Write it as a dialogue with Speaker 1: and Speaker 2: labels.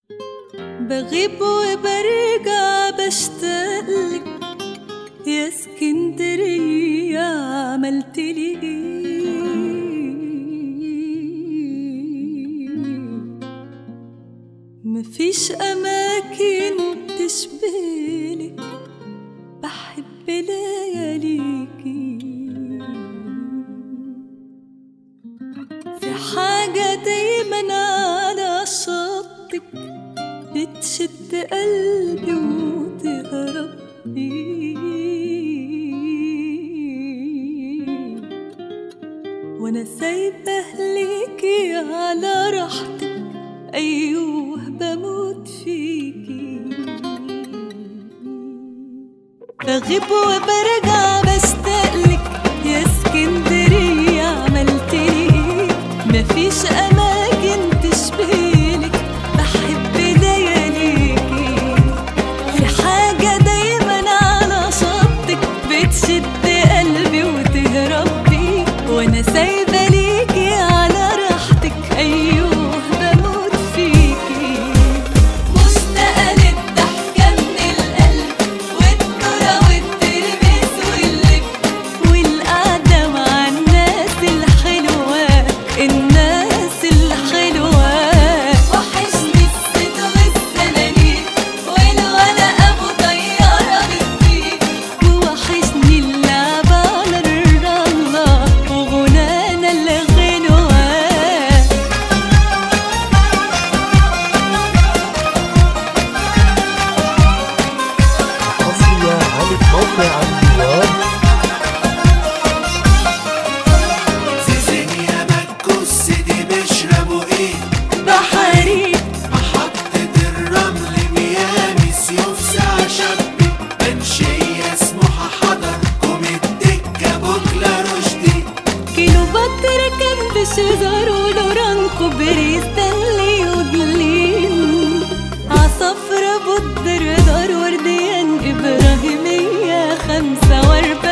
Speaker 1: بغيب وبرجع بشتاقلك يا اسكندرية عملت لي مفيش أماكن تشبهلك بحب لياليكي في حاجة دايما على شطك بتشد قلبي وتهرب بيه وانا سايبه ليكي على راحتك ايوه بموت فيكي بغيب وبرجع بشتاقلك يا اسكندرية عملتلي ايه مفيش اماكن تشبهلك بحب لياليكي في حاجة دايما على شطك بتشد قلبي وتهرب بيه وانا سايبة ليكي على راحتك ايوه بموت فيكي مشتاقة للضحكة من القلب والذرة والترمس واللب والقعدة مع الناس الحلوة الناس الحلوة وحشني الصيد والسنانير والولا أبو طيارة بتطير ووحشني اللعب على الرملة وغنانا الغنوة
Speaker 2: حصرية على موقع الديوان
Speaker 3: زيزينيا مكوس دي بيشربوا ايه
Speaker 1: بحري
Speaker 3: محطة الرمل ميامي سيوف ساعة شبي منشية سموحة حضر قوم الدكة بكلة رشدي
Speaker 1: كيلو بطر كان بشجر ولوران كوبري ستانلي وجليم عصفرة بدر دار ورديان إبراهيمية خمسة وأربعين